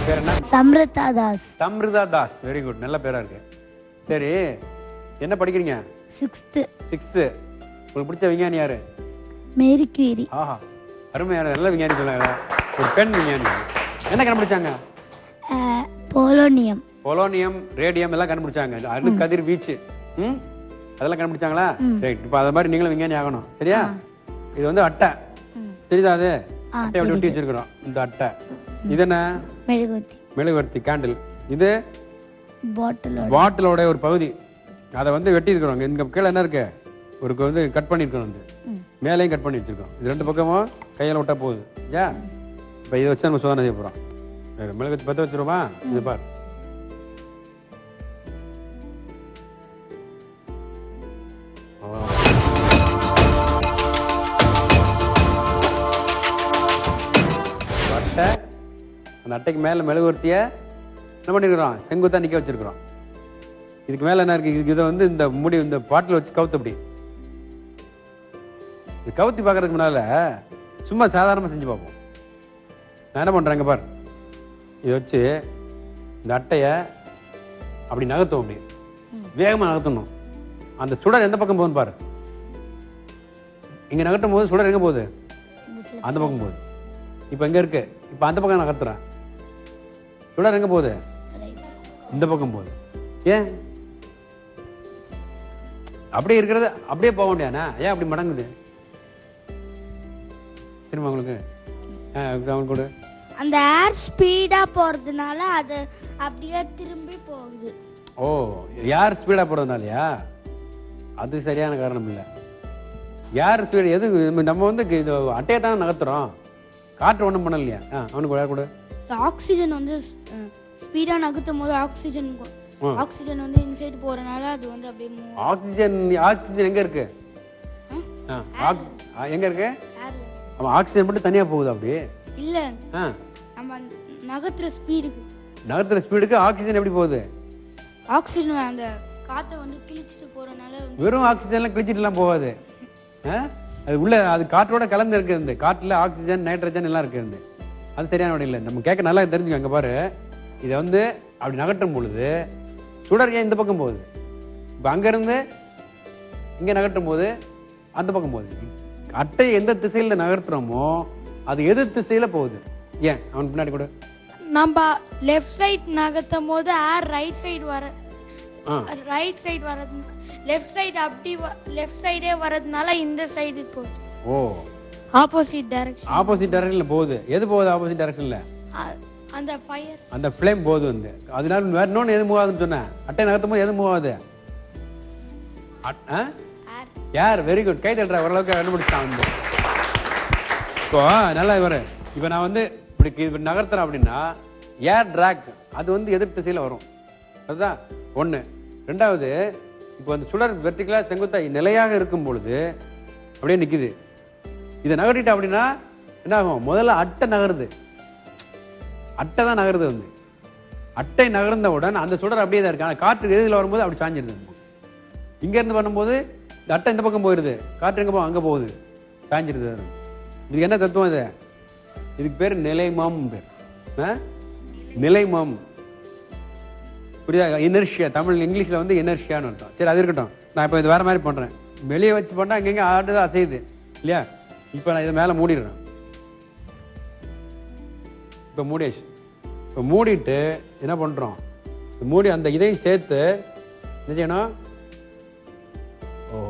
பேர் என்ன Samrutha Das Samrutha Das very good நல்ல பேரா இருக்கு சரி என்ன படிக்கிறீங்க சிக்ஸ்த்து சிக்ஸ்த்து உங்களுக்கு பிடிச்ச விஞ்ஞானி யாரு மேரி குவீரி ஆஹா அருமையான நல்ல விஞ்ஞானி சொன்னாங்க ஒரு பெண் விஞ்ஞானி என்ன கண்டுபிடிச்சாங்க போலோனியம் பொலோனியம் ரேடியம் எல்லாம் கண்டுபிடிச்சாங்க அணு கதிர் வீச்சு ம் அதெல்லாம் கண்டுபிடிச்சாங்களா ரைட் இப்போ அது மாதிரி நீங்களும் விஞ்ஞானி ஆகணும் சரியா இது வந்து அட்டை தெரியுதா அது ஆ, அட்டை அப்படி ஒட்டி வச்சிருக்கிறோம் இந்த அட்டை இது என்ன மெழுகுவத்தி மெழுகுவர்த்தி கேண்டில் இது பாட்டிலோட பாட்டிலோட ஒரு பகுதி அதை வந்து வெட்டி இருக்கிறோம் இங்க கீழே என்ன இருக்கு ஒரு வந்து கட் பண்ணியிருக்கோம் வந்து மேலேயும் கட் பண்ணி வச்சிருக்கோம் இது ரெண்டு பக்கமும் கையில் விட்டா போகுது ஏ இப்போ இதை வச்சு நம்ம சோதனை செய்ய போகிறோம் மிளகு பற்ற வச்சிருவோமா இது பார் அட்டை அந்த அட்டைக்கு மேலே மெழுகுவர்த்திய என்ன பண்ணிருக்கிறோம் செங்குத்தா நிக்க வச்சிருக்கிறோம் இதுக்கு மேல என்ன இருக்கு இதுக்கு இதை வந்து இந்த முடி இந்த பாட்டில் வச்சு கவுத்து அப்படி இது கவுத்தி பார்க்கறதுக்கு முன்னால சும்மா சாதாரணமா செஞ்சு பார்ப்போம் நான் என்ன பண்றேங்க பார் இதை வச்சு இந்த அட்டையை அப்படி நகர்த்துவோம் அப்படி வேகமா நகர்த்தணும் அந்த சுடர் எந்த பக்கம் போகுதுன்னு பாரு இங்க நகர்த்தும் போது சுடர் எங்க போகுது அந்த பக்கம் போகுது இப்போ எங்க இருக்கு இப்போ அந்த பக்கம் நகர்த்துறேன் சுடர் எங்க போகுது இந்த பக்கம் போகுது ஏன் அப்படியே இருக்கிறது அப்படியே போக முடியாண்ணா ஏன் அப்படி மடங்குது திரும்ப உங்களுக்கு ஆ, அவன் கொடு அந்த ஏர் ஸ்பீடா போறதுனால அது அப்படியே திரும்பி போகுது ஓ யார் ஸ்பீடா போறதுனாலயா அது சரியான காரணம் இல்லை யார் ஸ்பீடு எது நம்ம வந்து இது அட்டையை தானே நகர்த்துறோம் காற்று ஒன்றும் பண்ணலையா ஆ அவனுக்கு யார் கொடு ஆக்சிஜன் வந்து ஸ்பீடா நகர்த்தும் போது ஆக்சிஜன் ம். ஆக்சிஜன் வந்து இன்சைடு போறனால அது வந்து அப்படியே move ஆக்சிஜன் ஆக்சிஜன் எங்க இருக்கு ஆ, ஆக்- ஆ, எங்க இருக்கு ஆகுது. அவன் ஆக்சிஜன் மட்டும் தனியா போகுது அப்படி இல்ல ஆ நம்ம நகர்த்துற ஸ்பீடுக்கு நகர்த்துற ஸ்பீடுக்கு ஆக்சிஜன் எப்படி போகுது ஆக்சிஜன் அந்த காத்தை வந்து கிழிச்சிட்டு போறனால வந்து வெறும் ஆக்சிஜன்லாம் கிழிச்சிட்டுலாம் போகாது ஆ? அது உள்ள அது காற்றோட கலந்து இருக்குது காற்றுல ஆக்சிஜன் நைட்ரஜன் எல்லாம் இருக்குது அது சரியான வழி இல்லை நம்ம கேட்க நல்லா தெரிஞ்சுக்கோ அங்க பாரு இதை வந்து அப்படி நகட்டும் பொழுது சுடர் ஏன் இந்த பக்கம் போகுது இப்போ அங்கேருந்து இங்கே நகட்டும் போது அந்த பக்கம் போகுது அட்டை எந்த திசையில நகர்த்துறோமோ அது எதிர் திசையில போகுது ஏன் அவன் பின்னாடி கூட நம்ம லெஃப்ட் சைடு நகர்த்தும் போது ஏர் ரைட் சைடு வர ஆ ரைட் சைடு வரது லெஃப்ட் சைடு அப்படி லெஃப்ட் சைடே வரதுனால இந்த சைடு போகுது ஓ ஆப்போசிட் டைரக்ஷன் ஆப்போசிட் டைரக்ஷன்ல போகுது எது போகுது ஆப்போசிட் டைரக்ஷன்ல அந்த ஃபயர் அந்த ஃப்ளேம் போகுது வந்து அதனால வேற இன்னொன்று எது மூவ் ஆகுதுன்னு சொன்னேன் அட்டை நகர்த்தும் போது எது மூவ் ஆகுது அட்- ஆ? ஏர் யார் வெரி குட் கை தட்டுற ஓரளவுக்கு கண்டுபிடிச்சான் வந்து இப்போ நல்லா இவரு இப்போ நான் வந்து இப்படி கி- இப்படி நகர்த்துறேன் அப்படின்னா ஏர் டிராக் அது வந்து எதிர் திசையில வரும் அதுதான் ஒண்ணு ரெண்டாவது இப்போ அந்த சுடர் வெர்டிகலா செங்குத்தா நிலையாக இருக்கும் பொழுது அப்படியே நிக்குது இதை நகர்த்திட்டா அப்படின்னா என்ன ஆகும் முதல்ல அட்டை நகருது அட்டை தான் நகருது வந்து அட்டை நகர்ந்தவுடன் அந்த சுடர் அப்படியே தான் இருக்கு ஆனால் காற்று எதிரில் வரும்போது அப்படி சாஞ்சிருது இங்க இருந்து பண்ணும்போது இந்த அட்டை இந்த பக்கம் போயிருது காற்று எங்க போகும் அங்க போகுது சாஞ்சிருது அது. இதுக்கு என்ன தத்துவம் இது இதுக்கு பேர் நிலைமம் பேர் ஆ? நிலைமம் புரியுதா இனர்ஷியா தமிழ் இங்கிலீஷ்ல வந்து இனர்ஷியான்னு அர்த்தம் சரி அது இருக்கட்டும் நான் இப்போ இது வேற மாதிரி பண்றேன் வெளியே வச்சு பண்ணா அங்கங்க ஆடுதான் அசையுது இல்லையா இப்போ நான் இதை மேலே மூடிடுறேன் இப்போ மூடியாச்சு இப்போ மூடிட்டு என்ன பண்றோம் இந்த மூடி அந்த இதையும் சேர்த்து என்ன செய்யணும் ஓ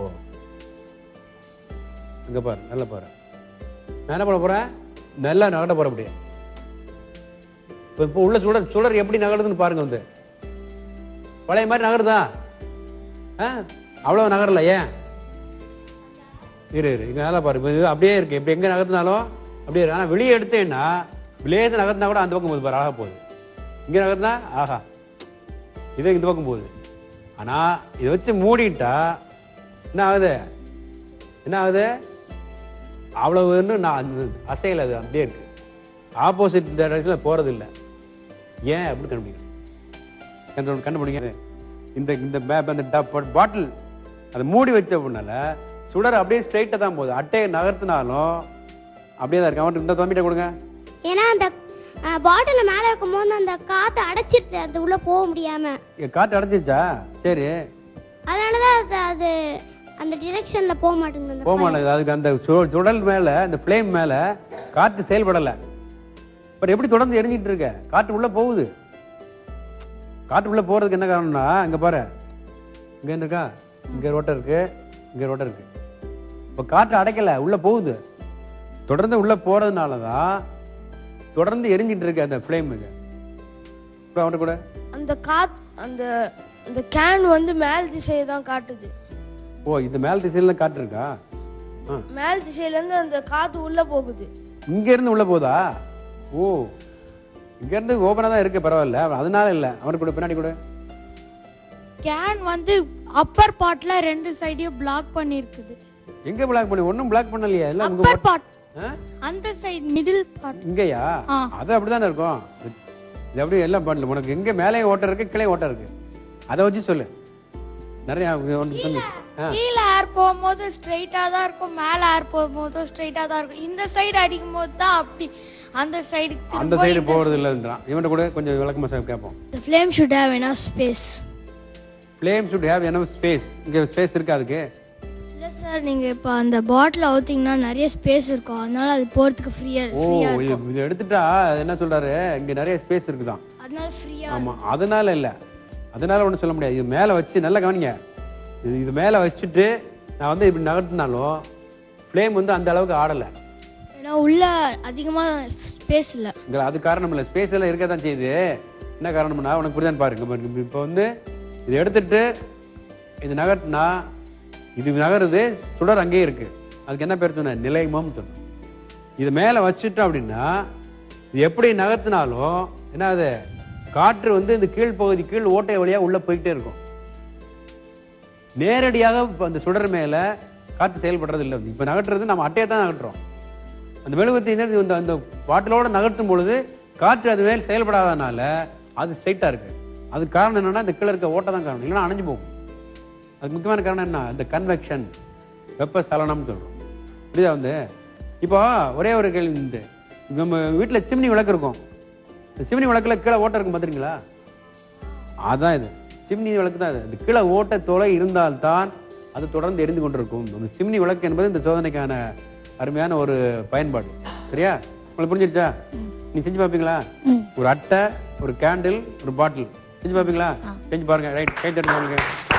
இங்க பாரு நல்லா பாரு நான் என்ன பண்ண போறேன் நல்லா நகட்ட போறேன் அப்படியே இப்போ இப்போ உள்ள சுடர் சுடர் எப்படி நகருதுன்னு பாருங்க வந்து பழைய மாதிரி நகருதா ஆ அவ்வளோ நகரல ஏன் இரு இரு இங்க நல்லா பாரு இப்போ இது அப்படியே இருக்கு இப்படி எங்க நகர்த்தினாலும் அப்படியே இருக்கு ஆனால் வெளியே எடுத்தேன்னா விளையாட்டு நகர்த்தினா கூட அந்த பக்கம் போகுது பாரு அழகா போகுது இங்க நகர்த்தினா ஆஹா இது இந்த பக்கம் போகுது ஆனா இதை வச்சு மூடிட்டா என்ன ஆகுது என்ன ஆகுது அவ்வளவு இன்னும் நான் அந்த அசையல அது அப்படியே இருக்கு ஆப்போசிட் டைரக்ஷனில் போறது இல்லை ஏன் அப்படி கண்டுபிடிக்கணும் கண்டு கண்டுபிடிங்க இந்த இந்த பே- அந்த பாட்டில் அதை மூடி வச்ச அப்படின்னால சுடர் அப்படியே ஸ்ட்ரைட்டாக தான் போகுது அட்டையை நகர்த்தினாலும் அப்படியே தான் இருக்கு அவன்கிட்ட இந்த தம்பிட்ட கொடுங்க ஏன்னா அந்த பாட்டில மேல வைக்கும் போது அந்த காத்து அடைச்சிருச்சு அது உள்ள போக முடியாம இங்க காற்று அடைச்சிருச்சா சரி அதனாலதான் அது அது அந்த டிரெக்ஷன்ல போக மாட்டேங்குது அந்த போக மாட்டேங்குது அதுக்கு அந்த சு- சுடல் மேல அந்த ஃப்ளேம் மேல காற்று செயல்படல பட் எப்படி தொடர்ந்து எரிஞ்சிட்டு இருக்க காற்று உள்ள போகுது காற்று உள்ள போறதுக்கு என்ன காரணம்னா இங்க பாரு இங்க என்ன இருக்கா இங்க ரோட்டர் இருக்கு இங்க ரோட்டர் இருக்கு இப்ப காற்று அடைக்கல உள்ள போகுது தொடர்ந்து உள்ள போறதுனால தான் தொடர்ந்து எரிஞ்சிட்டு இருக்கு அந்த ஃப்ளேமுக்கு இப்போ அவன்கிட்ட கூட அந்த காத் அந்த அந்த கேன் வந்து மேல் திசையை தான் காட்டுது ஓ இந்த மேல் திசையில காற்று இருக்கா ஆ மேல் திசையில இருந்து அந்த காத்து உள்ள போகுது இங்க இருந்து உள்ள போதா ஓ இங்க இருந்து ஓபனா தான் இருக்கு பரவாயில்ல அதனால இல்ல அவனுக்கு கூட பின்னாடி கூட கேன் வந்து அப்பர் பார்ட்ல ரெண்டு சைடையும் பிளாக் பண்ணிருக்குது எங்க பிளாக் பண்ணி ஒண்ணும் பிளாக் பண்ணலையா எல்லாம் உங்க அப்பர் பார்ட் ஆ? அந்த சைடு மிடில் பார்ட் இங்கயா ஆ. அது அப்படிதானே இருக்கும் இது அப்படியே எல்லாம் பண்ணல உனக்கு எங்க மேலேயும் ஓட்டம் இருக்கு கீழே ஓட்டம் இருக்கு அதை வச்சு சொல்லு நிறைய ஒன்று சொல்லு ஆ கீழே ஏர் போகும்போது ஸ்ட்ரைட்டா தான் இருக்கும் மேல ஏர் போகும்போது ஸ்ட்ரைட்டா தான் இருக்கும் இந்த சைடு அடிக்கும் போது தான் அப்படி அந்த சைடு அந்த சைடு போறது இல்லைன்றான் இவன்கிட்ட கூட கொஞ்சம் விளக்கமா சார் கேட்போம் The flame should have enough space. Flame should have enough space இங்க ஸ்பேஸ் இருக்கா அதுக்கு இல்ல சார் நீங்க இப்ப அந்த பாட்டில் அவுத்தீங்கன்னா நிறைய ஸ்பேஸ் இருக்கும் அதனால அது போறதுக்கு ஃப்ரீயா ஓ ஃப்ரீயா இது இருக்கும் இது எடுத்துட்டா என்ன சொல்றாரு இங்க நிறைய ஸ்பேஸ் இருக்குதான் அதனால ஃப்ரீயா ஆமா அதனால இல்ல அதனால ஒண்ணும் சொல்ல முடியாது இது மேல வச்சு நல்லா கவனிங்க இது இது மேல வச்சுட்டு நான் வந்து இப்படி நகர்த்தினாலும் ஃப்ளேம் வந்து அந்த அளவுக்கு ஆடல ஏன்னா உள்ள அதிகமா ஸ்பேஸ் இல்ல இங்க அது காரணம் இல்ல ஸ்பேஸ் எல்லாம் இருக்க தான் செய்யுது என்ன காரணம்னா உனக்கு புரியுதான்னு பாருங்க பாருங்க. இப்போ வந்து இது எடுத்துட்டு இது நகர்த்தினா இது நகருது சுடர் அங்கேயே இருக்கு அதுக்கு என்ன பேர் சொன்ன நிலைமம் சொன்ன இது மேல வச்சுட்டோம் அப்படின்னா இது எப்படி நகர்த்தினாலும் என்ன அது காற்று வந்து இந்த கீழ்ப்பகுதி கீழ் ஓட்டை வழியா உள்ள போயிட்டே இருக்கும் நேரடியாக இப்ப அந்த சுடர் மேல காற்று செயல்படுறது இல்லை இப்ப நகட்டுறது நம்ம அட்டையை தான் நகட்டுறோம் அந்த மெழுகுவர்த்தி இந்த இந்த- அந்த பாட்டிலோட நகர்த்தும் பொழுது காற்று அது மேல் செயல்படாதனால அது ஸ்ட்ரைட்டா இருக்கு அதுக்கு காரணம் என்னன்னா இந்த கீழே இருக்க ஓட்டை தான் காரணம் இல்லைன்னா அணைஞ்சு போகும் அதுக்கு முக்கியமான காரணம் என்ன இந்த கன்வெக்ஷன் வெப்ப சலனம்னு சொல்றோம் புரியுதா வந்து இப்போ ஒரே ஒரு கேள்வி உண்டு நம்ம வீட்டில் சிம்னி விளக்கு இருக்கும் இந்த சிம்னி விளக்குல கீழே ஓட்டை இருக்கும் பார்த்துருங்களா அதான் இது சிம்னி விளக்கு தான் இது இந்த கீழே ஓட்டை தொலை இருந்தால்தான் அது தொடர்ந்து எரிந்து கொண்டிருக்கும் அந்த சிம்னி விளக்கு என்பது இந்த சோதனைக்கான அருமையான ஒரு பயன்பாடு சரியா உங்களுக்கு புரிஞ்சிருச்சா நீ செஞ்சு பார்ப்பீங்களா ஒரு அட்டை ஒரு கேண்டில் ஒரு பாட்டில் செஞ்சு பார்ப்பீங்களா செஞ்சு பாருங்க ரைட் கை தட்டுங்க உங்களுக்கு